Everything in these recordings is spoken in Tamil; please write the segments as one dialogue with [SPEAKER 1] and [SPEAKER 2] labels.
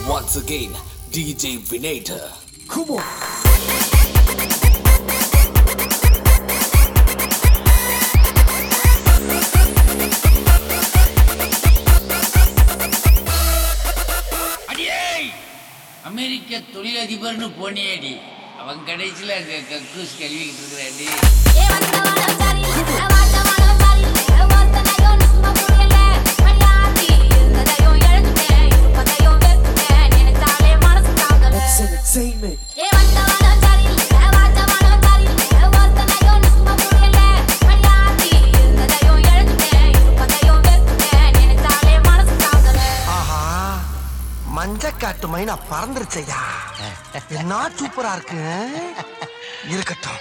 [SPEAKER 1] Once again, DJ Vinator.
[SPEAKER 2] Come on.
[SPEAKER 3] அடியே அமெரிக்க தொழிலதிபர்னு போனியாடி அவன் கடைசியில் அங்கே கக்கூஸ் கழுவிக்கிட்டு இருக்கிறாடி
[SPEAKER 4] ஏ வந்தவானம் சரியில்லை வாட்டவானம் சரியில்லை வார்த்தனையும் நம்ம புரியல மரியாதை இருந்ததையும் எழுந்துட்டேன் இருப்பதையும் வெறுத்துட்டேன் நினைச்சாலே மனசு தாங்கல
[SPEAKER 2] That's entertainment.
[SPEAKER 4] ஏ வந்தவானம் சரியில்லை வாட்டவானம் சரியில்லை வார்த்தனையும் நம்ம புரியல மரியாதை இருந்ததையும் எழுந்துட்டேன் இருப்பதையும் வெறுத்துட்டேன் நினைச்சாலே மனசு தாங்கல
[SPEAKER 5] ஆஹா மஞ்சக்காட்டு மைனா பறந்துருச்சையா என்ன சூப்பரா இருக்கு இருக்கட்டும்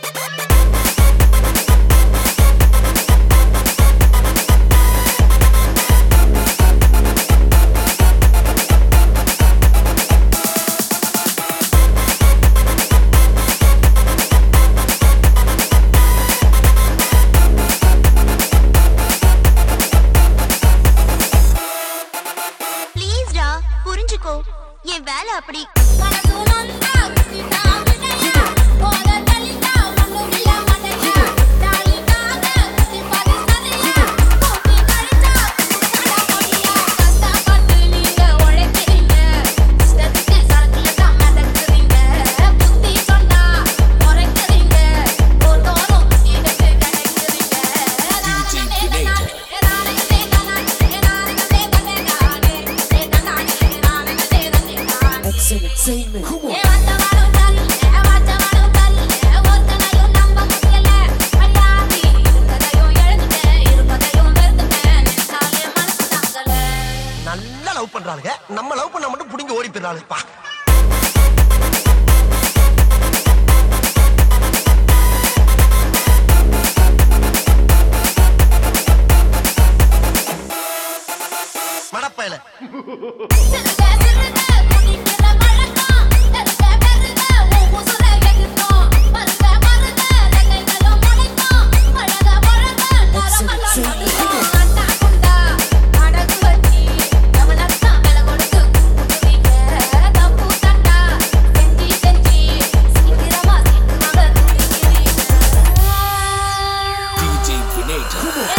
[SPEAKER 6] ப்ளீஸ் டா புரிஞ்சுக்கோ என் வேலை அப்படி
[SPEAKER 4] மனசு நொந்தா குசிதா வினையா போத தலிதா மண்ணுமில்ல மதையா தாலிக்காக குசிப்பது சரியா கூட்டி கழிச்சா குசிதா மொழியா கஷ்டப்பட்டு நீங்க உழைக்கிறீங்க இஷ்டத்துக்கு சரக்குல தான் மிதக்குறீங்க புத்தி சொன்னா முறைக்கிறீங்க ஒரு தோறும் எடுத்து கிடைக்கிறீங்க
[SPEAKER 2] That's entertainment. Come on.
[SPEAKER 5] நல்லா லவ் பண்றாளுங்க நம்ம லவ் பண்ண மட்டும் புடிங்க ஓடி போயிடறாளுப்பா மடப்பையில
[SPEAKER 1] DJ Vinator.